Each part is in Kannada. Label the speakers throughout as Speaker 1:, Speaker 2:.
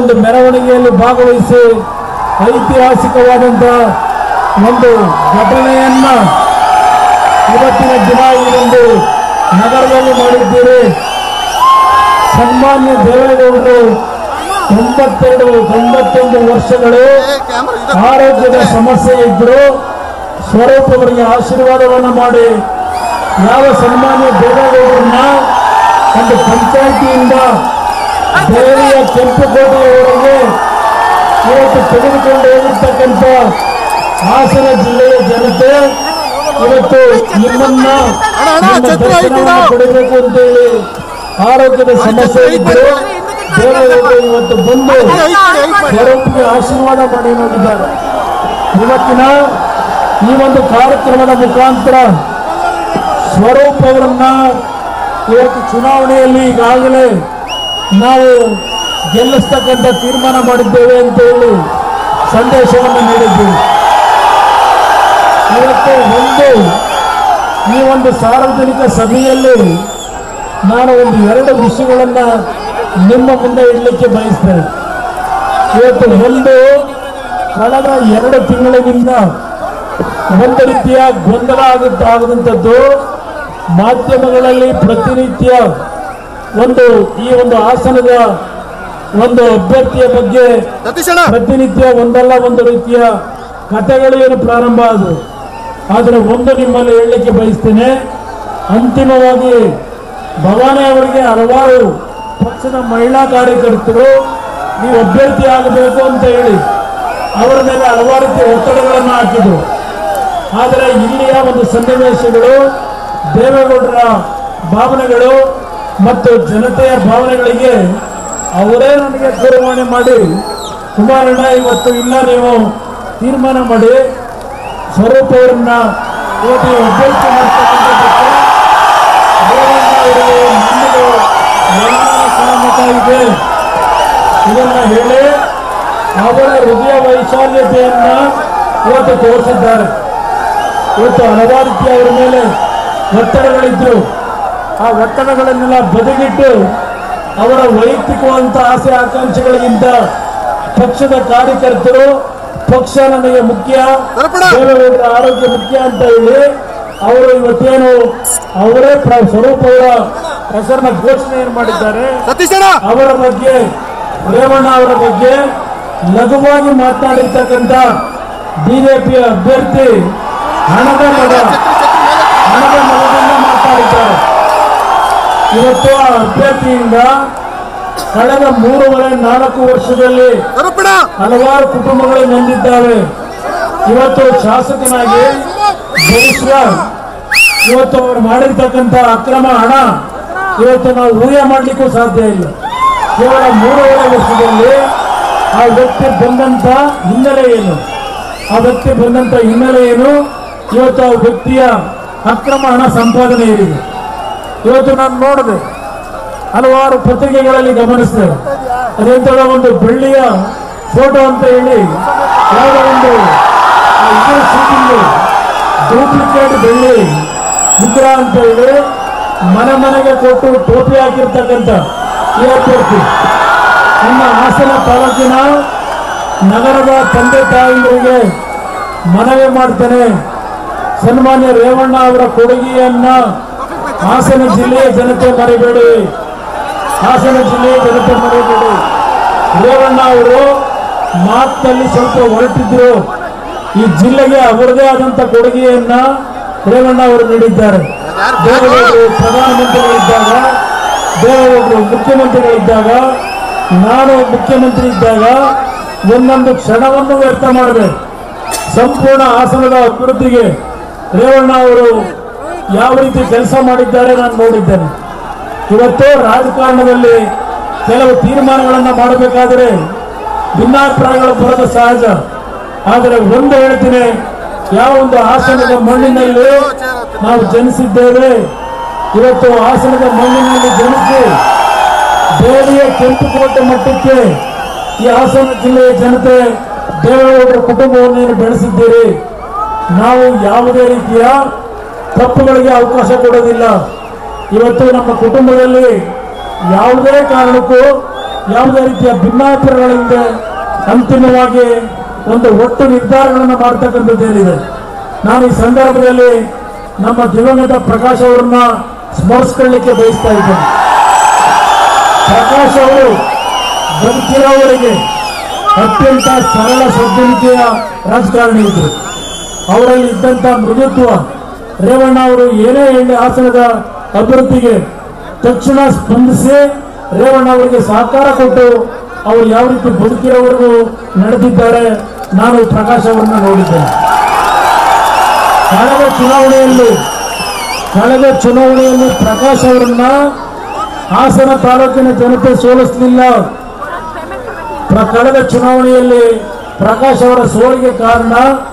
Speaker 1: ಒಂದು ಮೆರವಣಿಗೆಯಲ್ಲಿ ಭಾಗವಹಿಸಿ ಐತಿಹಾಸಿಕವಾದಂಥ ಒಂದು ಘಟನೆಯನ್ನ ಇವತ್ತಿನ ದಿನ ಈ ಒಂದು ನಗರದಲ್ಲಿ ಮಾಡಿದ್ದೀರಿ ಸನ್ಮಾನ್ಯ ದೇವೇಗೌಡರು ತೊಂಬತ್ತೆರಡು ತೊಂಬತ್ತೊಂದು ವರ್ಷಗಳು ಆರೋಗ್ಯದ ಸಮಸ್ಯೆ ಇದ್ರು ಸ್ವರೂಪ್ ಅವರಿಗೆ ಆಶೀರ್ವಾದವನ್ನು ಮಾಡಿ ಯಾವ ಸನ್ಮಾನ್ಯ ದೇವೇಗೌಡರನ್ನ ಒಂದು ಪಂಚಾಯಿತಿಯಿಂದ ದೆಹಲಿಯ ಕೆಂಪುಕೋಟೆಯವರೆಗೆ ಇವತ್ತು ತೆಗೆದುಕೊಂಡು ಹೋಗಿರ್ತಕ್ಕಂಥ ಹಾಸನ ಜಿಲ್ಲೆಯ ಜನತೆ ಇವತ್ತು ನಿಮ್ಮನ್ನ ನಿಮ್ಮ ದರ್ಶನವನ್ನು ಪಡಿಬೇಕು ಅಂತೇಳಿ ಆರೋಗ್ಯದ ಸಮಸ್ಯೆ ಇದ್ರು ದೇವೇಗೌಡರು ಇವತ್ತು ಬಂದು ಸ್ವರೂಪ್ಗೆ ಆಶೀರ್ವಾದ ಮಾಡಿ ನೋಡಿದ್ದಾರೆ ಇವತ್ತಿನ ಈ ಒಂದು ಕಾರ್ಯಕ್ರಮದ ಮುಖಾಂತರ ಸ್ವರೂಪ್ ಅವರನ್ನ ಇವತ್ತು ಚುನಾವಣೆಯಲ್ಲಿ ಈಗಾಗಲೇ ನಾವು ಗೆಲ್ಲಿಸ್ತಕ್ಕಂಥ ತೀರ್ಮಾನ ಮಾಡಿದ್ದೇವೆ ಅಂತ ಹೇಳಿ ಸಂದೇಶವನ್ನು ನೀಡಿದ್ದೀವಿ ಇವತ್ತು ಒಂದು ಈ ಒಂದು ಸಾರ್ವಜನಿಕ ಸಭೆಯಲ್ಲಿ ನಾನು ಒಂದು ಎರಡು ವಿಷಯಗಳನ್ನ ನಿಮ್ಮ ಮುಂದೆ ಇಡಲಿಕ್ಕೆ ಬಯಸ್ತೇನೆ ಇವತ್ತು ಒಂದು ಕಳೆದ ಎರಡು ತಿಂಗಳಿನಿಂದ ಒಂದು ರೀತಿಯ ಗೊಂದಲ ಆಗುತ್ತ ಆಗದಂಥದ್ದು ಮಾಧ್ಯಮಗಳಲ್ಲಿ ಪ್ರತಿನಿತ್ಯ ಒಂದು ಈ ಒಂದು ಆಸನದ ಒಂದು ಅಭ್ಯರ್ಥಿಯ ಬಗ್ಗೆ
Speaker 2: ಸತೀಶಣ್ಣ
Speaker 1: ಪ್ರತಿನಿತ್ಯ ಒಂದಲ್ಲ ಒಂದು ರೀತಿಯ ಕಥೆಗಳು ಏನು ಪ್ರಾರಂಭ ಆದವು ಆದರೆ ಒಂದು ನಿಮ್ಮಲ್ಲಿ ಹೇಳಲಿಕ್ಕೆ ಬಯಸ್ತೇನೆ ಅಂತಿಮವಾಗಿ ಭವಾನಿ ಅವರಿಗೆ ಹಲವಾರು ಪಕ್ಷದ ಮಹಿಳಾ ಕಾರ್ಯಕರ್ತರು ನೀವು ಅಭ್ಯರ್ಥಿ ಆಗಬೇಕು ಅಂತ ಹೇಳಿ ಅವರ ಮೇಲೆ ಹಲವಾರು ರೀತಿಯ ಒತ್ತಡಗಳನ್ನು ಹಾಕಿದ್ರು ಆದರೆ ಇಲ್ಲಿಯ ಒಂದು ಸನ್ನಿವೇಶಗಳು ದೇವೇಗೌಡರ ಭಾವನೆಗಳು ಮತ್ತು ಜನತೆಯ ಭಾವನೆಗಳಿಗೆ ಅವರೇ ನನಗೆ ದೂರವಾಣಿ ಮಾಡಿ ಕುಮಾರಣ್ಣ ಇವತ್ತು ಇಲ್ಲ ನೀವು ತೀರ್ಮಾನ ಮಾಡಿ ಸ್ವರೂಪ್ ಅವರನ್ನ ಇವತ್ತು ಅಭ್ಯರ್ಥಿ ಮಾಡ್ತಕ್ಕಂಥದ್ದಕ್ಕೆ ರೇವಣ್ಣ ಅವರಿಗೆ ನಮ್ಮದು ಎಲ್ಲ ಸಹಮತ ಇದೆ ಇದನ್ನ ಹೇಳಿ ಅವರ ಹೃದಯ ವೈಶಾಲ್ಯತೆಯನ್ನ ಇವತ್ತು ತೋರಿಸಿದ್ದಾರೆ ಇವತ್ತು ಹಲವಾರು ರೀತಿಯ ಅವರ ಮೇಲೆ ಒತ್ತಡಗಳಿದ್ರು ಆ ಒತ್ತಡಗಳನ್ನೆಲ್ಲ ಬದಿಗಿಟ್ಟು ಅವರ ವೈಯಕ್ತಿಕವಾದಂಥ ಆಸೆ ಆಕಾಂಕ್ಷೆಗಳಿಗಿಂತ ಪಕ್ಷದ ಕಾರ್ಯಕರ್ತರು ಪಕ್ಷ ನನಗೆ ಮುಖ್ಯ
Speaker 2: ಸರಪಡ.
Speaker 1: ದೇವೇಗೌಡರ ಆರೋಗ್ಯ ಮುಖ್ಯ ಅಂತ ಹೇಳಿ ಅವರು ಇವತ್ತೇನು ಅವರೇ ಪ್ರ- ಸ್ವರೂಪ್ ಅವರ ಹೆಸರನ್ನ ಘೋಷಣೆಯನ್ನು ಮಾಡಿದ್ದಾರೆ
Speaker 2: ಸತೀಶಣ್ಣ
Speaker 1: ಅವರ ಬಗ್ಗೆ ರೇವಣ್ಣ ಅವರ ಬಗ್ಗೆ ಲಘುವಾಗಿ ಮಾತನಾಡಿರ್ತಕ್ಕಂಥ ಬಿಜೆಪಿಯ ಅಭ್ಯರ್ಥಿ ಹಣದ ಮಗ ಹಣದ ಮಗದಿಂದ ಮಾತಾಡಿದ್ದಾರೆ ಇವತ್ತು ಆ ಅಭ್ಯರ್ಥಿಯಿಂದ ಕಳೆದ ಮೂರುವರೆ ನಾಲ್ಕು ವರ್ಷದಲ್ಲಿ
Speaker 2: ಸರಪಡ
Speaker 1: ಹಲವಾರು ಕುಟುಂಬಗಳು ನೊಂದಿದ್ದಾವೆ ಇವತ್ತು ಶಾಸಕನಾಗಿ ಭವಿಷ್ಯ ಇವತ್ತು ಅವರು ಮಾಡಿರ್ತಕ್ಕಂಥ ಅಕ್ರಮ ಹಣ ಇವತ್ತು ನಾವು ಊಹೆ ಮಾಡಲಿಕ್ಕೂ ಸಾಧ್ಯ ಇಲ್ಲ ಕೇವಲ ಮೂರುವರೆ ವರ್ಷದಲ್ಲಿ ಆ ವ್ಯಕ್ತಿ ಬಂದಂತ ಹಿನ್ನೆಲೆ ಏನು ಆ ವ್ಯಕ್ತಿ ಬಂದಂತ ಹಿನ್ನೆಲೆ ಏನು ಇವತ್ತು ಆ ವ್ಯಕ್ತಿಯ ಅಕ್ರಮ ಹಣ ಸಂಪಾದನೆ ಏನಿದೆ ಇವತ್ತು ನಾನು ನೋಡಿದೆ ಹಲವಾರು ಪತ್ರಿಕೆಗಳಲ್ಲಿ ಗಮನಿಸಿದೆ ಅದೆಂತಹ ಒಂದು ಬೆಳ್ಳಿಯ ಫೋಟೋ ಅಂತ ಹೇಳಿ ಯಾವುದೋ ಒಂದು ಆ ಇದರ ಶೂಟಿಂಗ್ ಡೂಪ್ಲಿಕೇಟ್ ಬೆಳ್ಳಿ ವಿಗ್ರಹ ಅಂತ ಹೇಳಿ ಮನೆ ಮನೆಗೆ ಕೊಟ್ಟು ಟೋಪಿ ಹಾಕಿರ್ತಕ್ಕಂಥ ಈ ಅಭ್ಯರ್ಥಿ ನಮ್ಮ ಹಾಸನ ತಾಲೂಕಿನ ನಗರದ ತಂದೆ ತಾಯಿಗಳಿಗೆ ಮನವಿ ಮಾಡ್ತೇನೆ ಸನ್ಮಾನ್ಯ ರೇವಣ್ಣ ಅವರ ಕೊಡುಗೆಯನ್ನ ಹಾಸನ ಜಿಲ್ಲೆಯ ಜನತೆ ಮರಿಬೇಡಿ ಹಾಸನ ಜಿಲ್ಲೆಯ ಜನತೆ ಮರಿಬೇಡಿ ರೇವಣ್ಣ ಅವರು ಮಾತಿನಲ್ಲಿ ಸ್ವಲ್ಪ ಹೊರಟಿದ್ರು ಈ ಜಿಲ್ಲೆಗೆ ಅವರದೇ ಆದಂತ ಕೊಡುಗೆಯನ್ನ ರೇವಣ್ಣ ಅವರು ನೀಡಿದ್ದಾರೆ ದೇವೇಗೌಡರು ಪ್ರಧಾನಮಂತ್ರಿಗಳಿದ್ದಾಗ ದೇವೇಗೌಡರು ಮುಖ್ಯಮಂತ್ರಿಗಳಿದ್ದಾಗ ನಾನು ಮುಖ್ಯಮಂತ್ರಿ ಇದ್ದಾಗ ಒಂದೊಂದು ಕ್ಷಣವನ್ನು ವ್ಯರ್ಥ ಮಾಡಬೇಕು ಸಂಪೂರ್ಣ ಹಾಸನದ ಅಭಿವೃದ್ಧಿಗೆ ರೇವಣ್ಣ ಅವರು ಯಾವ ರೀತಿ ಕೆಲಸ ಮಾಡಿದ್ದಾರೆ ನಾನು ನೋಡಿದ್ದೇನೆ ಇವತ್ತು ರಾಜಕಾರಣದಲ್ಲಿ ಕೆಲವು ತೀರ್ಮಾನಗಳನ್ನು ಮಾಡಬೇಕಾದರೆ ಭಿನ್ನಾಭಿಪ್ರಾಯಗಳು ಬರೋದು ಸಹಜ ಆದರೆ ಒಂದು ಹೇಳ್ತೀನಿ ಯಾವ ಒಂದು ಹಾಸನದ ಮಣ್ಣಿನಲ್ಲಿ ನಾವು ಜನಿಸಿದ್ದೇವೆ ಇವತ್ತು ಹಾಸನದ ಮಣ್ಣಿನಲ್ಲಿ ಜನಿಸಿ ದೆಹಲಿಯ ಕೆಂಪುಕೋಟೆ ಮಟ್ಟಕ್ಕೆ ಈ ಹಾಸನ ಜಿಲ್ಲೆಯ ಜನತೆ ದೇವೇಗೌಡರ ಕುಟುಂಬವನ್ನು ಏನು ಬೆಳೆಸಿದ್ದೀರಿ ನಾವು ಯಾವುದೇ ರೀತಿಯ ತಪ್ಪುಗಳಿಗೆ ಅವಕಾಶ ಕೊಡೋದಿಲ್ಲ ಇವತ್ತು ನಮ್ಮ ಕುಟುಂಬದಲ್ಲಿ ಯಾವುದೇ ಕಾರಣಕ್ಕೂ ಯಾವುದೇ ರೀತಿಯ ಭಿನ್ನಾಭಿಪ್ರಾಯಗಳಿಂದ ಅಂತಿಮವಾಗಿ ಒಂದು ಒಟ್ಟು ನಿರ್ಧಾರಗಳನ್ನು ಮಾಡ್ತಕ್ಕಂಥದ್ದೇನಿದೆ ನಾನು ಈ ಸಂದರ್ಭದಲ್ಲಿ ನಮ್ಮ ದಿವಂಗತ ಪ್ರಕಾಶ್ ಅವರನ್ನ ಸ್ಮರಿಸ್ಕೊಳ್ಳಿಕ್ಕೆ ಬಯಸ್ತಾ ಇದ್ದೇನೆ ಪ್ರಕಾಶ್ ಅವರು ಬದುಕಿರೋವರೆಗೆ ಅತ್ಯಂತ ಸರಳ ಸಜ್ಜನಿಕೆಯ ರಾಜಕಾರಣಿ ಇದ್ರು ಅವರಲ್ಲಿ ಇದ್ದಂತ ಮೃದುತ್ವ ರೇವಣ್ಣ ಅವರು ಏನೇ ಹೇಳಿ ಹಾಸನದ ಅಭಿವೃದ್ಧಿಗೆ ತಕ್ಷಣ ಸ್ಪಂದಿಸಿ ರೇವಣ್ಣ ಅವರಿಗೆ ಸಹಕಾರ ಕೊಟ್ಟು ಅವರು ಯಾವ ರೀತಿ ಬದುಕಿರೋವರೆಗೂ ನಡೆದಿದ್ದಾರೆ ನಾನು ಪ್ರಕಾಶ್ ಅವರನ್ನ ನೋಡಿದ್ದೇನೆ ಕಳೆದ ಚುನಾವಣೆಯಲ್ಲಿ ಕಳೆದ ಚುನಾವಣೆಯಲ್ಲಿ ಪ್ರಕಾಶ್ ಅವರನ್ನ ಹಾಸನ ತಾಲೂಕಿನ ಜನತೆ ಸೋಲಿಸಲಿಲ್ಲ ಪ್ರ- ಕಳೆದ ಚುನಾವಣೆಯಲ್ಲಿ ಪ್ರಕಾಶ್ ಅವರ ಸೋಲಿಗೆ ಕಾರಣ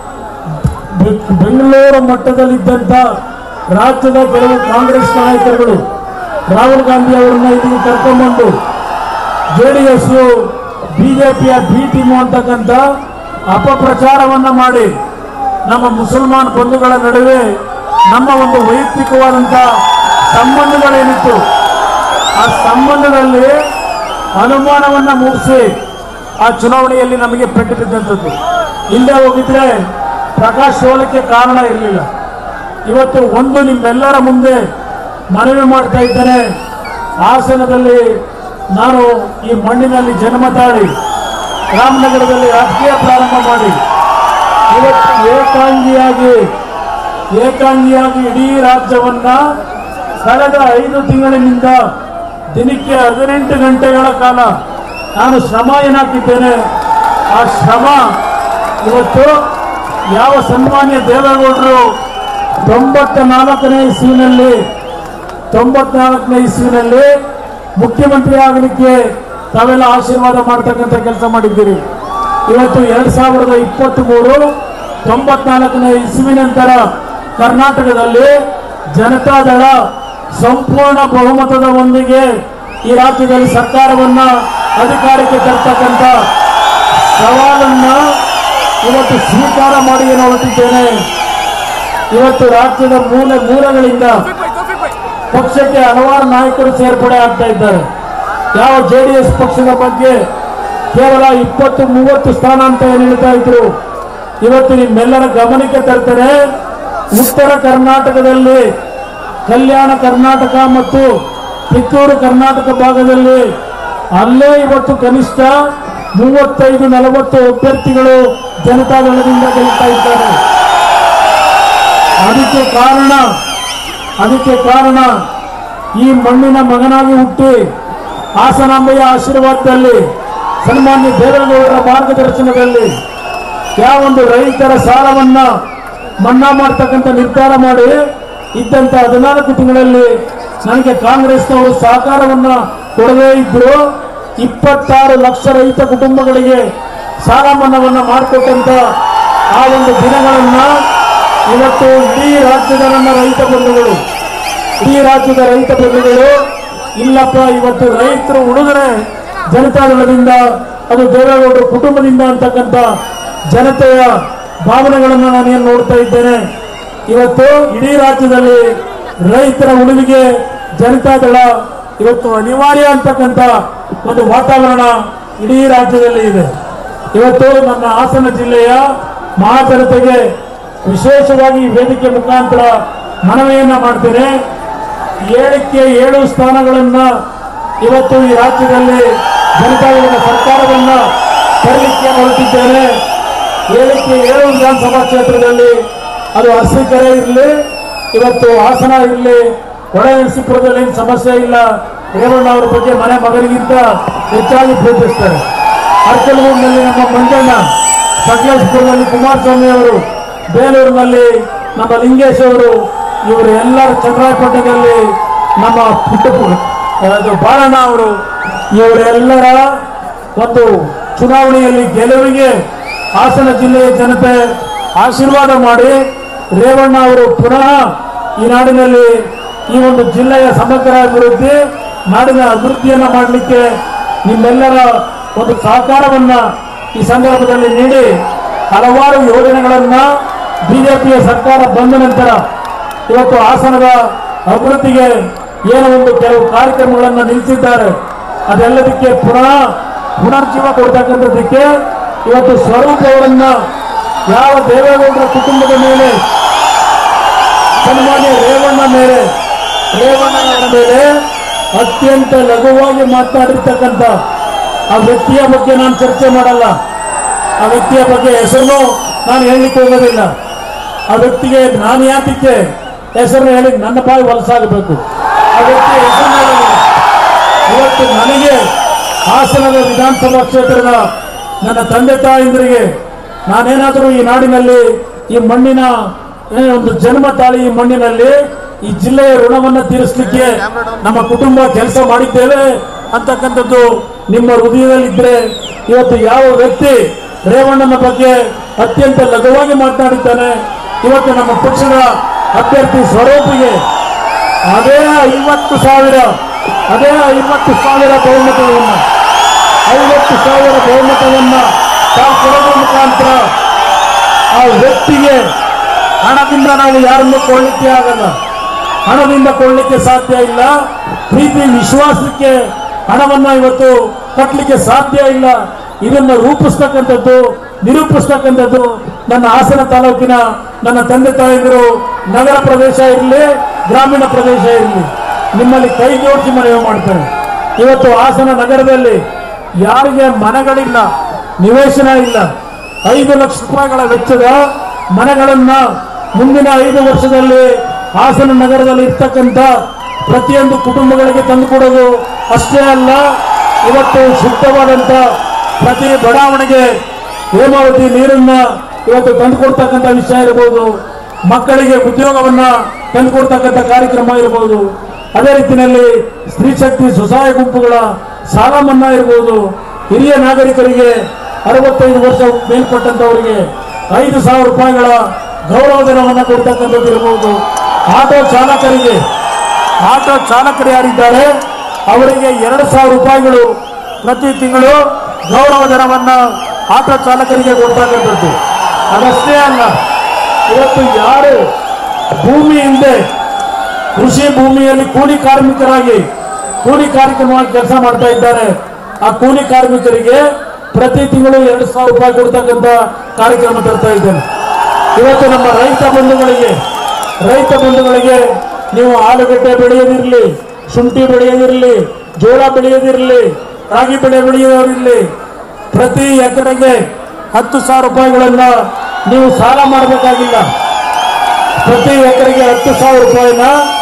Speaker 1: ಬೆ- ಬೆಂಗಳೂರು ಮಟ್ಟದಲ್ಲಿದ್ದಂತ ರಾಜ್ಯದ ಕೆಲವು ಕಾಂಗ್ರೆಸ್ ನಾಯಕರುಗಳು ರಾಹುಲ್ ಗಾಂಧಿ ಅವರನ್ನ ಇಲ್ಲಿಗೆ ಕರ್ಕೊಂಡ್ಬಂದು ಜೆಡಿಎಸ್ ಬಿಜೆಪಿಯ ಬಿ ಟೀಮು ಅಂತಕ್ಕಂಥ ಅಪಪ್ರಚಾರವನ್ನ ಮಾಡಿ ನಮ್ಮ ಮುಸಲ್ಮಾನ್ ಬಂಧುಗಳ ನಡುವೆ ನಮ್ಮ ಒಂದು ವೈಯಕ್ತಿಕವಾದಂತ ಸಂಬಂಧಗಳೇನಿತ್ತು ಆ ಸಂಬಂಧದಲ್ಲಿ ಅನುಮಾನವನ್ನ ಮೂಡಿಸಿ ಆ ಚುನಾವಣೆಯಲ್ಲಿ ನಮಗೆ ಪೆಟ್ಟು ಬಿದ್ದಂಥದ್ದು ಇಲ್ಲೇ ಹೋಗಿದ್ರೆ ಪ್ರಕಾಶ್ ಸೋಲಕ್ಕೆ ಕಾರಣ ಇರಲಿಲ್ಲ ಇವತ್ತು ಒಂದು ನಿಮ್ಮೆಲ್ಲರ ಮುಂದೆ ಮನವಿ ಮಾಡ್ತಾ ಇದ್ದೇನೆ ಹಾಸನದಲ್ಲಿ ನಾನು ಈ ಮಣ್ಣಿನಲ್ಲಿ ಜನ್ಮ ತಾಳಿ ರಾಮನಗರದಲ್ಲಿ ರಾಜಕೀಯ ಪ್ರಾರಂಭ ಮಾಡಿ ಇವತ್ತು ಏಕಾಂಗಿಯಾಗಿ ಏಕಾಂಗಿಯಾಗಿ ಇಡೀ ರಾಜ್ಯವನ್ನ ಕಳೆದ ಐದು ತಿಂಗಳಿನಿಂದ ದಿನಕ್ಕೆ ಹದಿನೆಂಟು ಗಂಟೆಗಳ ಕಾಲ ನಾನು ಶ್ರಮ ಏನಾಕಿದ್ದೇನೆ ಆ ಶ್ರಮ ಇವತ್ತು ಯಾವ ಸನ್ಮಾನ್ಯ ದೇವೇಗೌಡರು ತೊಂಬತ್ತ ನಾಲ್ಕನೇ ಇಸ್ವಿನಲ್ಲಿ ತೊಂಬತ್ನಾಲ್ಕನೇ ಇಸ್ವಿನಲ್ಲಿ ಮುಖ್ಯಮಂತ್ರಿ ಆಗಲಿಕ್ಕೆ ತಾವೆಲ್ಲ ಆಶೀರ್ವಾದ ಮಾಡ್ತಕ್ಕಂಥ ಕೆಲಸ ಮಾಡಿದ್ದೀರಿ ಇವತ್ತು ಎರಡ್ ಸಾವಿರದ ಇಪ್ಪತ್ತ್ ಮೂರು ತೊಂಬತ್ನಾಲ್ಕನೇ ಇಸ್ವಿ ನಂತರ ಕರ್ನಾಟಕದಲ್ಲಿ ಜನತಾದಳ ಸಂಪೂರ್ಣ ಬಹುಮತದ ಒಂದಿಗೆ ಈ ರಾಜ್ಯದಲ್ಲಿ ಸರ್ಕಾರವನ್ನ ಅಧಿಕಾರಕ್ಕೆ ತರ್ತಕ್ಕಂಥ ಸವಾಲನ್ನ ಇವತ್ತು ಸ್ವೀಕಾರ ಮಾಡಿ ಏನು ಹೊರಟಿದ್ದೇನೆ ಇವತ್ತು ರಾಜ್ಯದ ಮೂಲೆ ಮೂಲೆಗಳಿಂದ ಪಕ್ಷಕ್ಕೆ ಹಲವಾರು ನಾಯಕರು ಸೇರ್ಪಡೆ ಆಗ್ತಾ ಇದ್ದಾರೆ ಯಾವ ಜೆಡಿಎಸ್ ಪಕ್ಷದ ಬಗ್ಗೆ ಕೇವಲ ಇಪ್ಪತ್ತು ಮೂವತ್ತು ಸ್ಥಾನ ಅಂತ ಏನ್ ಹೇಳ್ತಾ ಇದ್ರು ಇವತ್ತು ನಿಮ್ಮೆಲ್ಲರ ಗಮನಕ್ಕೆ ತರ್ತಾರೆ ಉತ್ತರ ಕರ್ನಾಟಕದಲ್ಲಿ ಕಲ್ಯಾಣ ಕರ್ನಾಟಕ ಮತ್ತು ಕಿತ್ತೂರು ಕರ್ನಾಟಕ ಭಾಗದಲ್ಲಿ ಅಲ್ಲೇ ಇವತ್ತು ಕನಿಷ್ಠ ಮೂವತ್ತೈದು ನಲವತ್ತು ಅಭ್ಯರ್ಥಿಗಳು ಜನತಾದಳದಿಂದ ಗೆಲ್ತಾ ಇದ್ದಾರೆ ಅದಕ್ಕೆ ಕಾರಣ ಅದಕ್ಕೆ ಕಾರಣ ಈ ಮಣ್ಣಿನ ಮಗನಾಗಿ ಹುಟ್ಟಿ ಹಾಸನಾಂಬೆಯ ಆಶೀರ್ವಾದದಲ್ಲಿ ಸನ್ಮಾನ್ಯ ದೇವೇಗೌಡರ ಮಾರ್ಗದರ್ಶನದಲ್ಲಿ ಯಾವೊಂದು ರೈತರ ಸಾಲವನ್ನ ಮನ್ನಾ ಮಾಡ್ತಕ್ಕಂಥ ನಿರ್ಧಾರ ಮಾಡಿ ಇದ್ದಂತ ಹದಿನಾಲ್ಕು ತಿಂಗಳಲ್ಲಿ ನನಗೆ ಕಾಂಗ್ರೆಸ್ನವರು ಸಹಕಾರವನ್ನ ಕೊಡದೇ ಇದ್ರು ಇಪ್ಪತ್ತಾರು ಲಕ್ಷ ರೈತ ಕುಟುಂಬಗಳಿಗೆ ಸಾಲ ಮನ್ನಾವನ್ನ ಮಾಡಿಕೊಟ್ಟಂತ ಆ ಒಂದು ದಿನಗಳನ್ನ ಇವತ್ತು ಇಡೀ ರಾಜ್ಯದ ನನ್ನ ರೈತ ಬಂಧುಗಳು ಇಡೀ ರಾಜ್ಯದ ರೈತ ಬಂಧುಗಳು ಇಲ್ಲಪ್ಪ ಇವತ್ತು ರೈತರು ಉಳಿದರೆ ಜನತಾದಳದಿಂದ ಅದು ದೇವೇಗೌಡರ ಕುಟುಂಬದಿಂದ ಅಂತಕ್ಕಂಥ ಜನತೆಯ ಭಾವನೆಗಳನ್ನು ನಾನೇನು ನೋಡ್ತಾ ಇದ್ದೇನೆ ಇವತ್ತು ಇಡೀ ರಾಜ್ಯದಲ್ಲಿ ರೈತರ ಉಳಿವಿಗೆ ಜನತಾದಳ ಇವತ್ತು ಅನಿವಾರ್ಯ ಅಂತಕ್ಕಂಥ ಒಂದು ವಾತಾವರಣ ಇಡೀ ರಾಜ್ಯದಲ್ಲಿ ಇದೆ ಇವತ್ತು ನಮ್ಮ ಹಾಸನ ಜಿಲ್ಲೆಯ ಮಹಾಜನತೆಗೆ ವಿಶೇಷವಾಗಿ ಈ ವೇದಿಕೆ ಮುಖಾಂತರ ಮನವಿಯನ್ನ ಮಾಡ್ತೇನೆ ಏಳಕ್ಕೆ ಏಳು ಸ್ಥಾನಗಳನ್ನ ಇವತ್ತು ಈ ರಾಜ್ಯದಲ್ಲಿ ಜನತಾದಳದ ಸರ್ಕಾರವನ್ನ ತರಲಿಕ್ಕೆ ಹೊರಟಿದ್ದೇನೆ ಏಳಕ್ಕೆ ಏಳು ವಿಧಾನಸಭಾ ಕ್ಷೇತ್ರದಲ್ಲಿ ಅದು ಅರಸೀಕೆರೆ ಇರಲಿ ಇವತ್ತು ಹಾಸನ ಇರಲಿ ಒಳನರಸೀಪುರದಲ್ಲಿ ಏನು ಸಮಸ್ಯೆ ಇಲ್ಲ ರೇವಣ್ಣ ಅವರ ಬಗ್ಗೆ ಮನೆ ಮಗನಿಗಿಂತ ಹೆಚ್ಚಾಗಿ ಪ್ರೀತಿಸ್ತಾರೆ ಅರ್ಕಲಗೂರಿನಲ್ಲಿ ನಮ್ಮ ಮಂಜಣ್ಣ ಸಕಲೇಶ್ಪುರದಲ್ಲಿ ಕುಮಾರಸ್ವಾಮಿ ಅವರು ಬೇಲೂರಿನಲ್ಲಿ ನಮ್ಮ ಲಿಂಗೇಶ್ ಅವರು ಇವರು ಎಲ್ಲರ ಚಂದ್ರಾಯಪಟ್ಟಣದಲ್ಲಿ ನಮ್ಮ ಪುಟ್ಟ ಅದು ಬಾಳಣ್ಣ ಅವರು ಇವರೆಲ್ಲರ ಒಂದು ಚುನಾವಣೆಯಲ್ಲಿ ಗೆಲುವಿಗೆ ಹಾಸನ ಜಿಲ್ಲೆಯ ಜನತೆ ಆಶೀರ್ವಾದ ಮಾಡಿ ರೇವಣ್ಣ ಅವರು ಪುನಃ ಈ ನಾಡಿನಲ್ಲಿ ಈ ಒಂದು ಜಿಲ್ಲೆಯ ಸಮಗ್ರ ಅಭಿವೃದ್ಧಿ ನಾಡಿನ ಅಭಿವೃದ್ಧಿಯನ್ನ ಮಾಡಲಿಕ್ಕೆ ನಿಮ್ಮೆಲ್ಲರ ಒಂದು ಸಹಕಾರವನ್ನ ಈ ಸಂದರ್ಭದಲ್ಲಿ ನೀಡಿ ಹಲವಾರು ಯೋಜನೆಗಳನ್ನ ಬಿಜೆಪಿಯ ಸರ್ಕಾರ ಬಂದ ನಂತರ ಇವತ್ತು ಹಾಸನದ ಅಭಿವೃದ್ಧಿಗೆ ಏನೋ ಒಂದು ಕೆಲವು ಕಾರ್ಯಕ್ರಮಗಳನ್ನು ನಿಲ್ಲಿಸಿದ್ದಾರೆ ಅದೆಲ್ಲದಕ್ಕೆ ಪುನಃ ಪುನರ್ಜೀವ ಕೊಡ್ತಕ್ಕಂಥದ್ದಕ್ಕೆ ಇವತ್ತು ಸ್ವರೂಪ್ ಅವರನ್ನ ಯಾವ ದೇವೇಗೌಡರ ಕುಟುಂಬದ ಮೇಲೆ ಸನ್ಮಾನ್ಯ ರೇವಣ್ಣ ಮೇಲೆ ರೇವಣ್ಣನವರ ಮೇಲೆ ಅತ್ಯಂತ ಲಘುವಾಗಿ ಮಾತನಾಡಿರ್ತಕ್ಕಂಥ ಆ ವ್ಯಕ್ತಿಯ ಬಗ್ಗೆ ನಾನು ಚರ್ಚೆ ಮಾಡಲ್ಲ ಆ ವ್ಯಕ್ತಿಯ ಬಗ್ಗೆ ಹೆಸರು ನಾನು ಹೇಳಲಿಕ್ಕೆ ಹೋಗೋದಿಲ್ಲ ಆ ವ್ಯಕ್ತಿಗೆ ನಾನು ಯಾತಕ್ಕೆ ಹೆಸರು ಹೇಳಿ ನನ್ನ ಬಾಯಿ ವಲಸಾಗಬೇಕು ಆ ವ್ಯಕ್ತಿಯ ಹೆಸರು ಹೇಳೋದಿಲ್ಲ. ಇವತ್ತು ನನಗೆ ಹಾಸನದ ವಿಧಾನಸಭಾ ಕ್ಷೇತ್ರದ ನನ್ನ ತಂದೆ ತಾಯಂದಿರಿಗೆ ನಾನೇನಾದರೂ ಈ ನಾಡಿನಲ್ಲಿ ಈ ಮಣ್ಣಿನ ಏ, ಒಂದು ಜನ್ಮ ತಾಳಿ ಈ ಮಣ್ಣಿನಲ್ಲಿ ಈ ಜಿಲ್ಲೆಯ ಋಣವನ್ನು ತೀರಿಸಲಿಕ್ಕೆ ನಮ್ಮ ಕುಟುಂಬ ಕೆಲಸ ಮಾಡಿದ್ದೇವೆ ಅಂತಕ್ಕಂಥದ್ದು ನಿಮ್ಮ ಹೃದಯದಲ್ಲಿದ್ದರೆ ಇವತ್ತು ಯಾವ ವ್ಯಕ್ತಿ ರೇವಣ್ಣನ ಬಗ್ಗೆ ಅತ್ಯಂತ ಲಘುವಾಗಿ ಮಾತನಾಡಿದ್ದಾನೆ ಇವತ್ತು ನಮ್ಮ ಪಕ್ಷದ ಅಭ್ಯರ್ಥಿ ಸ್ವರೂಪಿಗೆ ಅದೇ ಐವತ್ತು ಸಾವಿರ ಅದೇ ಐವತ್ತು ಸಾವಿರ ಬಹುಮತವನ್ನ ಐವತ್ತು ಸಾವಿರ ಬಹುಮತವನ್ನ ತಾವು ಕೊಡೋದ್ರ ಮುಖಾಂತರ ಆ ವ್ಯಕ್ತಿಗೆ ಹಣದಿಂದ ನಾವು ಯಾರನ್ನು ಕೊಳ್ಳಿಕ್ಕೆ ಆಗಲ್ಲ ಹಣದಿಂದ ಕೊಳ್ಳಿಕ್ಕೆ ಸಾಧ್ಯ ಇಲ್ಲ ಪ್ರೀತಿ ವಿಶ್ವಾಸಕ್ಕೆ ಹಣವನ್ನ ಇವತ್ತು ಕಟ್ಟಲಿಕ್ಕೆ ಸಾಧ್ಯ ಇಲ್ಲ ಇದನ್ನ ರೂಪಿಸ್ತಕ್ಕಂಥದ್ದು ನಿರೂಪಿಸ್ತಕ್ಕಂಥದ್ದು ನನ್ನ ಹಾಸನ ತಾಲೂಕಿನ ನನ್ನ ತಂದೆ ತಾಯಿಗಳು ನಗರ ಪ್ರದೇಶ ಇರಲಿ ಗ್ರಾಮೀಣ ಪ್ರದೇಶ ಇರಲಿ ನಿಮ್ಮಲ್ಲಿ ಕೈ ಜೋಡಿಸಿ ಮನವಿ ಮಾಡ್ತಾರೆ ಇವತ್ತು ಹಾಸನ ನಗರದಲ್ಲಿ ಯಾರಿಗೆ ಮನೆಗಳಿಲ್ಲ ನಿವೇಶನ ಇಲ್ಲ ಐದು ಲಕ್ಷ ರೂಪಾಯಿಗಳ ವೆಚ್ಚದ ಮನೆಗಳನ್ನ ಮುಂದಿನ ಐದು ವರ್ಷದಲ್ಲಿ ಹಾಸನ ನಗರದಲ್ಲಿ ಇರ್ತಕ್ಕಂಥ ಪ್ರತಿಯೊಂದು ಕುಟುಂಬಗಳಿಗೆ ತಂದುಕೊಡೋದು ಅಷ್ಟೇ ಅಲ್ಲ ಇವತ್ತು ಶುದ್ಧವಾದಂತ ಪ್ರತಿ ಬಡಾವಣೆಗೆ ಹೇಮಾವತಿ ನೀರನ್ನ ಇವತ್ತು ತಂದುಕೊಡ್ತಕ್ಕಂಥ ವಿಷಯ ಇರಬಹುದು ಮಕ್ಕಳಿಗೆ ಉದ್ಯೋಗವನ್ನ ತಂದುಕೊಡ್ತಕ್ಕಂಥ ಕಾರ್ಯಕ್ರಮ ಇರಬಹುದು ಅದೇ ರೀತಿಯಲ್ಲಿ ಸ್ತ್ರೀ ಶಕ್ತಿ ಸ್ವಸಹಾಯ ಗುಂಪುಗಳ ಸಾಲ ಮನ್ನಾ ಇರಬಹುದು ಹಿರಿಯ ನಾಗರಿಕರಿಗೆ ಅರವತ್ತೈದು ವರ್ಷ ಮೇಲ್ಪಟ್ಟಂತವರಿಗೆ ಐದು ಸಾವಿರ ರೂಪಾಯಿಗಳ ಗೌರವಧನವನ್ನು ಕೊಡ್ತಕ್ಕಂಥದ್ದು ಇರಬಹುದು ಆಟೋ ಚಾಲಕರಿಗೆ ಆಟೋ ಚಾಲಕರು ಯಾರಿದ್ದಾರೆ ಅವರಿಗೆ ಎರಡು ಸಾವಿರ ರೂಪಾಯಿಗಳು ಪ್ರತಿ ತಿಂಗಳು ಗೌರವಧನವನ್ನ ಆಟೋ ಚಾಲಕರಿಗೆ ಕೊಡ್ತಕ್ಕಂಥದ್ದು ಅದಷ್ಟೇ ಅಲ್ಲ ಇವತ್ತು ಯಾರು ಭೂಮಿ ಹಿಂದೆ ಕೃಷಿ ಭೂಮಿಯಲ್ಲಿ ಕೂಲಿ ಕಾರ್ಮಿಕರಾಗಿ ಕೂಲಿ ಕಾರ್ಯಕ್ರಮವಾಗಿ ಕೆಲಸ ಮಾಡ್ತಾ ಇದ್ದಾರೆ ಆ ಕೂಲಿ ಕಾರ್ಮಿಕರಿಗೆ ಪ್ರತಿ ತಿಂಗಳು ಎರಡು ಸಾವಿರ ರೂಪಾಯಿ ಕೊಡ್ತಕ್ಕಂಥ ಕಾರ್ಯಕ್ರಮ ತರ್ತಾ ಇದ್ದೇನೆ ಇವತ್ತು ನಮ್ಮ ರೈತ ಬಂಧುಗಳಿಗೆ ರೈತ ಬಂಧುಗಳಿಗೆ ನೀವು ಆಲೂಗಡ್ಡೆ ಬೆಳೆಯೋದಿರಲಿ ಶುಂಠಿ ಬೆಳೆಯೋದಿರಲಿ ಜೋಳ ಬೆಳೆಯೋದಿರಲಿ ರಾಗಿ ಬೆಳೆ ಬೆಳೆಯೋದಿರಲಿ ಪ್ರತಿ ಎಕರೆಗೆ ಹತ್ತು ಸಾವಿರ ರೂಪಾಯಿಗಳನ್ನ ನೀವು ಸಾಲ ಮಾಡಬೇಕಾಗಿಲ್ಲ ಪ್ರತಿ ಎಕರೆಗೆ ಹತ್ತು ಸಾವಿರ ರೂಪಾಯಿನ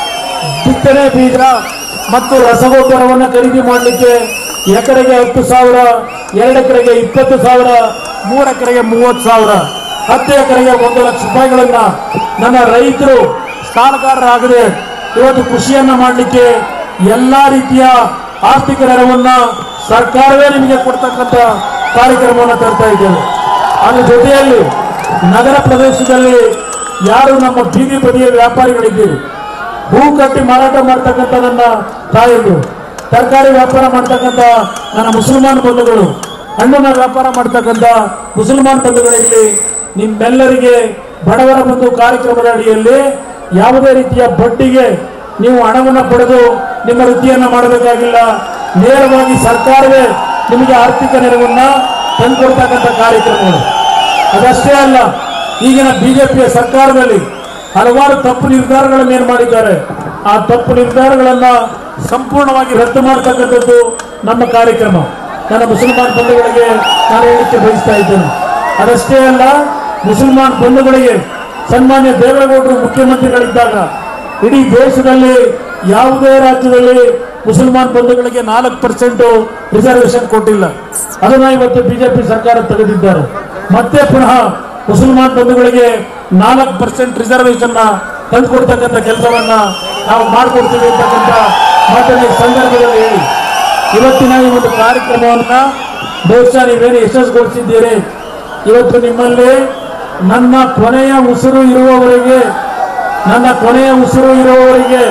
Speaker 1: ಬಿತ್ತನೆ ಬೀಜ ಮತ್ತು ರಸಗೊಬ್ಬರವನ್ನು ಖರೀದಿ ಮಾಡಲಿಕ್ಕೆ ಎಕರೆಗೆ ಹತ್ತು ಸಾವಿರ ಎರಡು ಎಕರೆಗೆ ಇಪ್ಪತ್ತು ಸಾವಿರ ಮೂರು ಎಕರೆಗೆ ಮೂವತ್ತು ಸಾವಿರ ಹತ್ತು ಎಕರೆಗೆ ಒಂದು ಲಕ್ಷ ರೂಪಾಯಿಗಳನ್ನ ನನ್ನ ರೈತರು ಸಾಲಗಾರರಾಗದೆ ಇವತ್ತು ಕೃಷಿಯನ್ನ ಮಾಡಲಿಕ್ಕೆ ಎಲ್ಲಾ ರೀತಿಯ ಆರ್ಥಿಕ ನೆರವನ್ನ ಸರ್ಕಾರವೇ ನಿಮಗೆ ಕೊಡ್ತಕ್ಕಂಥ ಕಾರ್ಯಕ್ರಮವನ್ನು ತರ್ತಾ ಇದ್ದೇವೆ ಅದ್ರ ಜೊತೆಯಲ್ಲಿ ನಗರ ಪ್ರದೇಶದಲ್ಲಿ ಯಾರು ನಮ್ಮ ಬೀದಿ ಬದಿಯ ವ್ಯಾಪಾರಿಗಳಿದ್ದೀರಿ ಹೂ ಕಟ್ಟಿ ಮಾರಾಟ ಮಾಡ್ತಕ್ಕಂಥ ನನ್ನ ತಾಯಿಗಳು ತರಕಾರಿ ವ್ಯಾಪಾರ ಮಾಡ್ತಕ್ಕಂಥ ನನ್ನ ಮುಸಲ್ಮಾನ್ ಬಂಧುಗಳು ಹಣ್ಣಿನ ವ್ಯಾಪಾರ ಮಾಡ್ತಕ್ಕಂಥ ಮುಸಲ್ಮಾನ್ ಬಂಧುಗಳಲ್ಲಿ ನಿಮ್ಮೆಲ್ಲರಿಗೆ ಬಡವರ ಬಂಧು ಕಾರ್ಯಕ್ರಮದ ಅಡಿಯಲ್ಲಿ ಯಾವುದೇ ರೀತಿಯ ಬಡ್ಡಿಗೆ ನೀವು ಹಣವನ್ನು ಪಡೆದು ನಿಮ್ಮ ವೃತ್ತಿಯನ್ನ ಮಾಡಬೇಕಾಗಿಲ್ಲ ನೇರವಾಗಿ ಸರ್ಕಾರವೇ ನಿಮಗೆ ಆರ್ಥಿಕ ನೆರವನ್ನ ತಂದುಕೊಡ್ತಕ್ಕಂಥ ಕಾರ್ಯಕ್ರಮಗಳು ಅದಷ್ಟೇ ಅಲ್ಲ ಈಗಿನ ಬಿಜೆಪಿಯ ಸರ್ಕಾರದಲ್ಲಿ ಹಲವಾರು ತಪ್ಪು ನಿರ್ಧಾರಗಳನ್ನು ಏನು ಮಾಡಿದ್ದಾರೆ ಆ ತಪ್ಪು ನಿರ್ಧಾರಗಳನ್ನ ಸಂಪೂರ್ಣವಾಗಿ ರದ್ದು ಮಾಡತಕ್ಕಂಥದ್ದು ನಮ್ಮ ಕಾರ್ಯಕ್ರಮ ನನ್ನ ಮುಸಲ್ಮಾನ್ ಬಂಧುಗಳಿಗೆ ನಾನು ಹೇಳಲಿಕ್ಕೆ ಬಯಸ್ತಾ ಇದ್ದೇನೆ ಅದಷ್ಟೇ ಅಲ್ಲ ಮುಸಲ್ಮಾನ್ ಬಂಧುಗಳಿಗೆ ಸನ್ಮಾನ್ಯ ದೇವೇಗೌಡರು ಮುಖ್ಯಮಂತ್ರಿಗಳಿದ್ದಾಗ ಇಡೀ ದೇಶದಲ್ಲಿ ಯಾವುದೇ ರಾಜ್ಯದಲ್ಲಿ ಮುಸಲ್ಮಾನ್ ಬಂಧುಗಳಿಗೆ ನಾಲ್ಕು ಪರ್ಸೆಂಟ್ ರಿಸರ್ವೇಶನ್ ಕೊಟ್ಟಿಲ್ಲ ಅದನ್ನ ಇವತ್ತು ಬಿಜೆಪಿ ಸರ್ಕಾರ ತೆಗೆದಿದ್ದಾರೆ ಮತ್ತೆ ಪುನಃ ಮುಸಲ್ಮಾನ್ ಬಂಧುಗಳಿಗೆ ನಾಲ್ಕು ಪರ್ಸೆಂಟ್ ರಿಸರ್ವೇಶನ್ ತಂದುಕೊಡ್ತಕ್ಕಂಥ ಕೆಲಸವನ್ನ ನಾವು ಮಾಡಿಕೊಡ್ತೀವಿ ಅಂತಕ್ಕಂಥ ಮಾತನ್ನ ಈ ಸಂದರ್ಭದಲ್ಲಿ ಹೇಳಿ ಇವತ್ತಿನ ಈ ಒಂದು ಕಾರ್ಯಕ್ರಮವನ್ನ ಬಹುಶಃ ನೀವೇನು ಯಶಸ್ಸುಗೊಳಿಸಿದ್ದೀರಿ ಇವತ್ತು ನಿಮ್ಮಲ್ಲಿ ನನ್ನ ಕೊನೆಯ ಉಸಿರು ಇರುವವರೆಗೆ ನನ್ನ ಕೊನೆಯ ಉಸಿರು ಇರುವವರೆಗೆ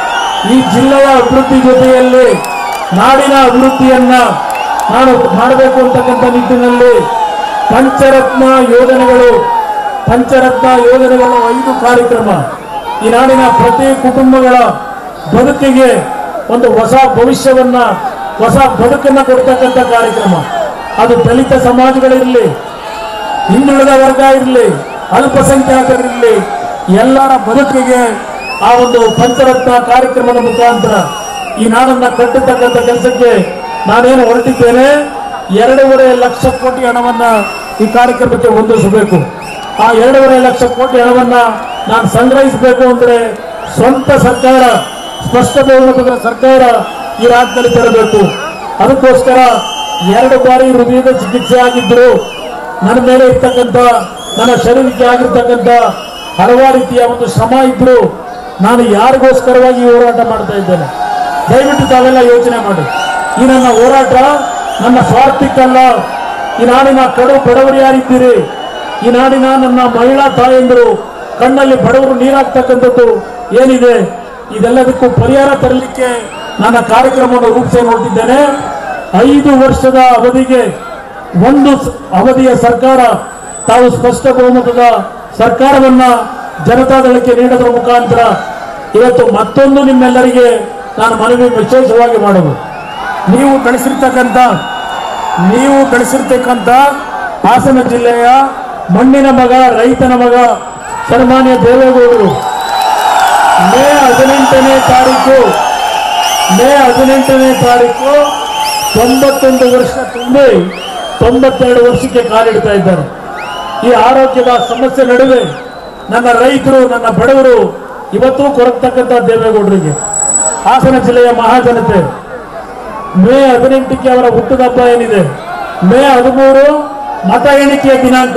Speaker 1: ಈ ಜಿಲ್ಲೆಯ ಅಭಿವೃದ್ಧಿ ಜೊತೆಯಲ್ಲಿ ನಾಡಿನ ಅಭಿವೃದ್ಧಿಯನ್ನ ನಾನು ಮಾಡಬೇಕು ಅಂತಕ್ಕಂಥ ನಿಟ್ಟಿನಲ್ಲಿ ಪಂಚರತ್ನ ಯೋಜನೆಗಳು ಪಂಚರತ್ನ ಯೋಜನೆಗಳು ಐದು ಕಾರ್ಯಕ್ರಮ ಈ ನಾಡಿನ ಪ್ರತಿ ಕುಟುಂಬಗಳ ಬದುಕಿಗೆ ಒಂದು ಹೊಸ ಭವಿಷ್ಯವನ್ನ ಹೊಸ ಬದುಕನ್ನ ಕೊಡ್ತಕ್ಕಂಥ ಕಾರ್ಯಕ್ರಮ ಅದು ದಲಿತ ಸಮಾಜಗಳಿರಲಿ ಹಿಂದುಳಿದ ವರ್ಗ ಇರಲಿ ಅಲ್ಪಸಂಖ್ಯಾತರಿರಲಿ ಎಲ್ಲರ ಬದುಕಿಗೆ ಆ ಒಂದು ಪಂಚರತ್ನ ಕಾರ್ಯಕ್ರಮದ ಮುಖಾಂತರ ಈ ನಾಡನ್ನ ಕಟ್ಟತಕ್ಕಂಥ ಕೆಲಸಕ್ಕೆ ನಾನೇನು ಹೊರಟಿದ್ದೇನೆ ಎರಡೂವರೆ ಲಕ್ಷ ಕೋಟಿ ಹಣವನ್ನ ಈ ಕಾರ್ಯಕ್ರಮಕ್ಕೆ ಹೊಂದಿಸಬೇಕು ಆ ಎರಡೂವರೆ ಲಕ್ಷ ಕೋಟಿ ಹಣವನ್ನ ನಾನು ಸಂಗ್ರಹಿಸಬೇಕು ಅಂದ್ರೆ ಸ್ವಂತ ಸರ್ಕಾರ ಸ್ಪಷ್ಟ ಬಹುಮತದ ಸರ್ಕಾರ ಈ ರಾಜ್ಯದಲ್ಲಿ ತರಬೇಕು ಅದಕ್ಕೋಸ್ಕರ ಎರಡು ಬಾರಿ ಹೃದಯದ ಚಿಕಿತ್ಸೆ ಆಗಿದ್ರು ನನ್ನ ಮೇಲೆ ಇರ್ತಕ್ಕಂಥ ನನ್ನ ಶರೀರಕ್ಕೆ ಆಗಿರ್ತಕ್ಕಂಥ ಹಲವಾರು ರೀತಿಯ ಒಂದು ಶ್ರಮ ಇದ್ರು ನಾನು ಯಾರಿಗೋಸ್ಕರವಾಗಿ ಈ ಹೋರಾಟ ಮಾಡ್ತಾ ಇದ್ದೇನೆ ದಯವಿಟ್ಟು ತಾವೆಲ್ಲ ಯೋಚನೆ ಮಾಡಿ ಈ ನನ್ನ ಹೋರಾಟ ನನ್ನ ಸ್ವಾರ್ಥಕ್ಕಲ್ಲ ಈ ನಾಡಿನ ಕಡು ಬಡವರು ಯಾರಿದ್ದೀರಿ ಈ ನಾಡಿನ ನನ್ನ ಮಹಿಳಾ ತಾಯಂದಿರು ಕಣ್ಣಲ್ಲಿ ಬಡವರು ನೀರಾಗ್ತಕ್ಕಂಥದ್ದು ಏನಿದೆ ಇದೆಲ್ಲದಕ್ಕೂ ಪರಿಹಾರ ತರಲಿಕ್ಕೆ ನನ್ನ ಕಾರ್ಯಕ್ರಮವನ್ನು ರೂಪಿಸಿ ಹೊರಟಿದ್ದೇನೆ ಐದು ವರ್ಷದ ಅವಧಿಗೆ ಒಂದು ಸ- ಅವಧಿಯ ಸರ್ಕಾರ ತಾವು ಸ್ಪಷ್ಟ ಬಹುಮತದ ಸರ್ಕಾರವನ್ನ ಜನತಾದಳಕ್ಕೆ ನೀಡೋದ್ರ ಮುಖಾಂತರ ಇವತ್ತು ಮತ್ತೊಂದು ನಿಮ್ಮೆಲ್ಲರಿಗೆ ನಾನು ಮನವಿ ವಿಶೇಷವಾಗಿ ಮಾಡುವುದು ನೀವು ಗಳಿಸಿರ್ತಕ್ಕಂಥ ನೀವು ಗಳಿಸಿರ್ತಕ್ಕಂಥ ಹಾಸನ ಜಿಲ್ಲೆಯ ಮಣ್ಣಿನ ಮಗ ರೈತನ ಮಗ ಸನ್ಮಾನ್ಯ ದೇವೇಗೌಡರು ಮೇ ಹದಿನೆಂಟನೇ ತಾರೀಕು ಮೇ ಹದಿನೆಂಟನೇ ತಾರೀಕು ತೊಂಬತ್ತೊಂದು ವರ್ಷ ತುಂಬಿ ತೊಂಬತ್ತೆರಡು ವರ್ಷಕ್ಕೆ ಕಾಲಿಡ್ತಾ ಇದ್ದಾರೆ ಈ ಆರೋಗ್ಯದ ಸಮಸ್ಯೆ ನಡುವೆ ನನ್ನ ರೈತರು ನನ್ನ ಬಡವರು ಇವತ್ತು ಕೊರಗ್ತಕ್ಕಂಥ ದೇವೇಗೌಡರಿಗೆ ಹಾಸನ ಜಿಲ್ಲೆಯ ಮಹಾಜನತೆ ಮೇ ಹದಿನೆಂಟಕ್ಕೆ ಅವರ ಹುಟ್ಟುಹಬ್ಬ ಏನಿದೆ ಮೇ ಹದಿಮೂರು ಮತ ಎಣಿಕೆಯ ದಿನಾಂಕ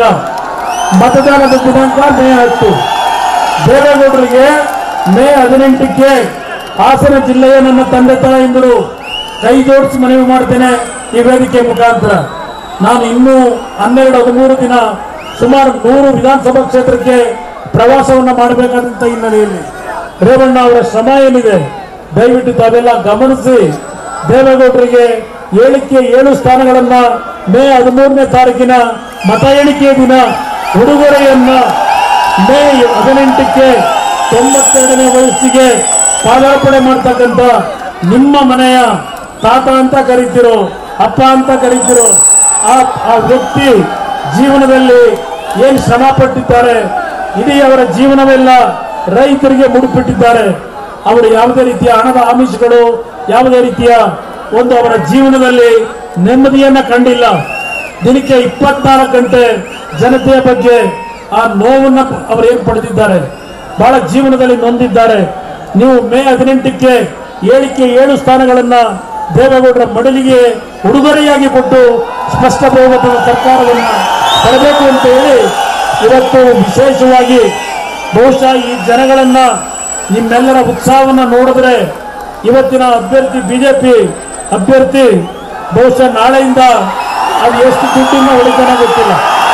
Speaker 1: ಮತದಾನದ ದಿನಾಂಕ ಮೇ ಹತ್ತು ದೇವೇಗೌಡರಿಗೆ ಮೇ ಹದಿನೆಂಟಕ್ಕೆ ಹಾಸನ ಜಿಲ್ಲೆಯ ನನ್ನ ತಂದೆ ತಾಯಿಂದರು ಕೈ ಜೋಡಿಸಿ ಮನವಿ ಮಾಡ್ತೇನೆ ಈ ವೇದಿಕೆ ಮುಖಾಂತರ ನಾನು ಇನ್ನೂ ಹನ್ನೆರಡು ಹದಿಮೂರು ದಿನ ಸುಮಾರು ನೂರು ವಿಧಾನಸಭಾ ಕ್ಷೇತ್ರಕ್ಕೆ ಪ್ರವಾಸವನ್ನ ಮಾಡಬೇಕಾದಂತ ಹಿನ್ನೆಲೆಯಲ್ಲಿ ರೇವಣ್ಣ ಅವರ ಶ್ರಮ ಏನಿದೆ ದಯವಿಟ್ಟು ತಾವೆಲ್ಲ ಗಮನಿಸಿ ದೇವೇಗೌಡರಿಗೆ ಏಳಿಕೆ ಏಳು ಸ್ಥಾನಗಳನ್ನ ಮೇ ಹದಿಮೂರನೇ ತಾರೀಕಿನ ಮತ ಎಣಿಕೆಯ ದಿನ ಉಡುಗೊರೆಯನ್ನ ಮೇ ಹದಿನೆಂಟಕ್ಕೆ ತೊಂಬತ್ತೆರಡನೇ ವಯಸ್ಸಿಗೆ ಪಾದಾರ್ಪಣೆ ಮಾಡ್ತಕ್ಕಂಥ ನಿಮ್ಮ ಮನೆಯ ತಾತ ಅಂತ ಕರೀತಿರೋ ಅಪ್ಪ ಅಂತ ಕರೀತಿರೋ ಆ ಆ ವ್ಯಕ್ತಿ ಜೀವನದಲ್ಲಿ ಏನು ಶ್ರಮ ಪಟ್ಟಿದ್ದಾರೆ ಇಡೀ ಅವರ ಜೀವನವೆಲ್ಲ ರೈತರಿಗೆ ಮುಡುಪಿಟ್ಟಿದ್ದಾರೆ ಅವರು ಯಾವುದೇ ರೀತಿಯ ಹಣದ ಆಮಿಷಗಳು ಯಾವುದೇ ರೀತಿಯ ಒಂದು ಅವರ ಜೀವನದಲ್ಲಿ ನೆಮ್ಮದಿಯನ್ನ ಕಂಡಿಲ್ಲ ದಿನಕ್ಕೆ ಇಪ್ಪತ್ನಾಲ್ಕು ಗಂಟೆ ಜನತೆಯ ಬಗ್ಗೆ ಆ ನೋವನ್ನ ಅವರು ಏನು ಪಡೆದಿದ್ದಾರೆ ಬಹಳ ಜೀವನದಲ್ಲಿ ನೊಂದಿದ್ದಾರೆ ನೀವು ಮೇ ಹದಿನೆಂಟಕ್ಕೆ ಏಳಿಕೆ ಏಳು ಸ್ಥಾನಗಳನ್ನ ದೇವೇಗೌಡರ ಮಡಲಿಗೆ ಉಡುಗೊರೆಯಾಗಿ ಕೊಟ್ಟು ಸ್ಪಷ್ಟ ಬಹುಮತದ ಸರ್ಕಾರವನ್ನ ತರಬೇಕು ಅಂತ ಹೇಳಿ ಇವತ್ತು ವಿಶೇಷವಾಗಿ ಬಹುಶಃ ಈ ಜನಗಳನ್ನ ನಿಮ್ಮೆಲ್ಲರ ಉತ್ಸಾಹವನ್ನ ನೋಡಿದ್ರೆ ಇವತ್ತಿನ ಅಭ್ಯರ್ಥಿ ಬಿಜೆಪಿ ಅಭ್ಯರ್ಥಿ ಬಹುಶಃ ನಾಳೆಯಿಂದ ಅದು ಎಷ್ಟು ದುಡ್ಡಿನ ಹೊಡಿತಾನೆ ಗೊತ್ತಿಲ್ಲ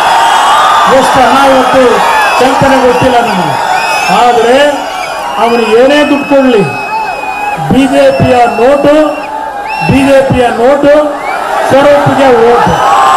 Speaker 1: ಎಷ್ಟು ಹಣ ಇವತ್ತು ಚೆಲ್ತಾನೆ ಗೊತ್ತಿಲ್ಲ ನನಗೆ ಆದರೆ ಅವನು ಏನೇ ದುಡ್ಡು ಕೊಡಲಿ ಬಿಜೆಪಿಯ ನೋಟು ಬಿಜೆಪಿಯ ನೋಟು ಸ್ವರೂಪಿಗೆ ಓಟು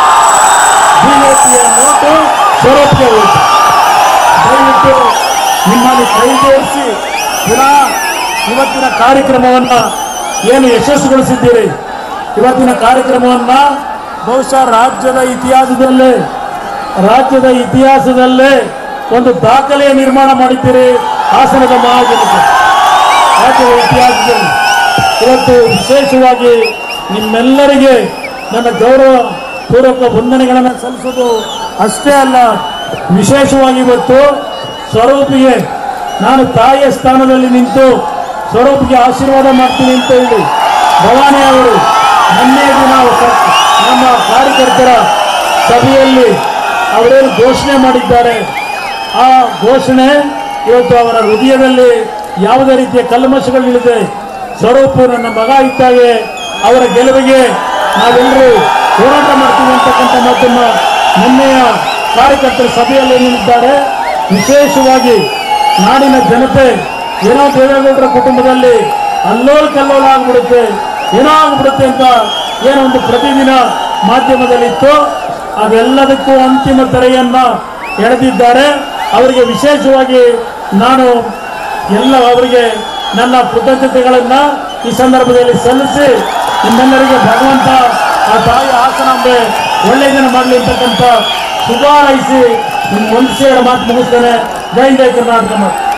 Speaker 1: ಬಿಜೆಪಿಯ ನೋಟು ಸ್ವರೂಪಿಗೆ ಓಟು ದಯವಿಟ್ಟು ನಿಮ್ಮಲ್ಲಿ ಕೈ ಜೋಡಿಸಿ ಪುನಃ ಇವತ್ತಿನ ಕಾರ್ಯಕ್ರಮವನ್ನ ಏನು ಯಶಸ್ಸುಗೊಳಿಸಿದ್ದೀರಿ ಇವತ್ತಿನ ಕಾರ್ಯಕ್ರಮವನ್ನ ಬಹುಶಃ ರಾಜ್ಯದ ಇತಿಹಾಸದಲ್ಲೇ ರಾಜ್ಯದ ಇತಿಹಾಸದಲ್ಲೇ ಒಂದು ದಾಖಲೆಯ ನಿರ್ಮಾಣ ಮಾಡಿದ್ದೀರಿ ಹಾಸನದ ಮಹಾಜನತೆ ರಾಜ್ಯದ ಇತಿಹಾಸದಲ್ಲಿ ಇವತ್ತು ವಿಶೇಷವಾಗಿ ನಿಮ್ಮೆಲ್ಲರಿಗೆ ನನ್ನ ಗೌರವ ಪೂರ್ವಕ ವಂದನೆಗಳನ್ನು ಸಲ್ಲಿಸೋದು ಅಷ್ಟೇ ಅಲ್ಲ ವಿಶೇಷವಾಗಿ ಇವತ್ತು ಸ್ವರೂಪಿಗೆ ನಾನು ತಾಯಿಯ ಸ್ಥಾನದಲ್ಲಿ ನಿಂತು ಸ್ವರೂಪಿಗೆ ಆಶೀರ್ವಾದ ಮಾಡ್ತೀನಿ ಅಂತ ಹೇಳಿ ಭವಾನಿ ಅವರು ಮೊನ್ನೆ ದಿನ ಸ- ನಮ್ಮ ಕಾರ್ಯಕರ್ತರ ಸಭೆಯಲ್ಲಿ ಅವರೇನು ಘೋಷಣೆ ಮಾಡಿದ್ದಾರೆ ಆ ಘೋಷಣೆ ಇವತ್ತು ಅವರ ಹೃದಯದಲ್ಲಿ ಯಾವುದೇ ರೀತಿಯ ಕಲ್ಮಶಗಳಿಲ್ಲದೆ ಸ್ವರೂಪ ನನ್ನ ಮಗ ಇದ್ದಾಗೆ ಅವರ ಗೆಲುವಿಗೆ ನಾವೆಲ್ಲರೂ ಹೋರಾಟ ಮಾಡ್ತೀವಿ ಅಂತಕ್ಕಂಥ ಮಾತನ್ನ ನಿನ್ನೆಯ ಕಾರ್ಯಕರ್ತರ ಸಭೆಯಲ್ಲಿ ಏನಿದ್ದಾರೆ ವಿಶೇಷವಾಗಿ ನಾಡಿನ ಜನತೆ ಏನೋ ದೇವೇಗೌಡರ ಕುಟುಂಬದಲ್ಲಿ ಅಲ್ಲೋಲ್ ಕಲ್ಲೋಲ ಆಗ್ಬಿಡುತ್ತೆ ಏನೋ ಆಗ್ಬಿಡುತ್ತೆ ಅಂತ ಏನೋ ಒಂದು ಪ್ರತಿದಿನ ಮಾಧ್ಯಮದಲ್ಲಿ ಇತ್ತು ಅದೆಲ್ಲದಕ್ಕೂ ಅಂತಿಮ ತೆರೆಯನ್ನ ಎಳೆದಿದ್ದಾರೆ ಅವರಿಗೆ ವಿಶೇಷವಾಗಿ ನಾನು ಎಲ್ಲ ಅವರಿಗೆ ನನ್ನ ಕೃತಜ್ಞತೆಗಳನ್ನ ಈ ಸಂದರ್ಭದಲ್ಲಿ ಸಲ್ಲಿಸಿ ನಿಮ್ಮೆಲ್ಲರಿಗೆ ಭಗವಂತ ಆ ತಾಯಿ ಹಾಸನಾಂಬೆ ಒಳ್ಳೆಯದನ್ನು ಮಾಡಲಿ ಅಂತಕ್ಕಂಥ ಶುಭ ಹಾರೈಸಿ ನಿಮ್ಗೆ ಒಂದು ಸೇರ ಮಾತು ಮುಗಿಸ್ತೇನೆ ಜೈ ಜೈ ಕರ್ನಾಟಕ ಮಾತು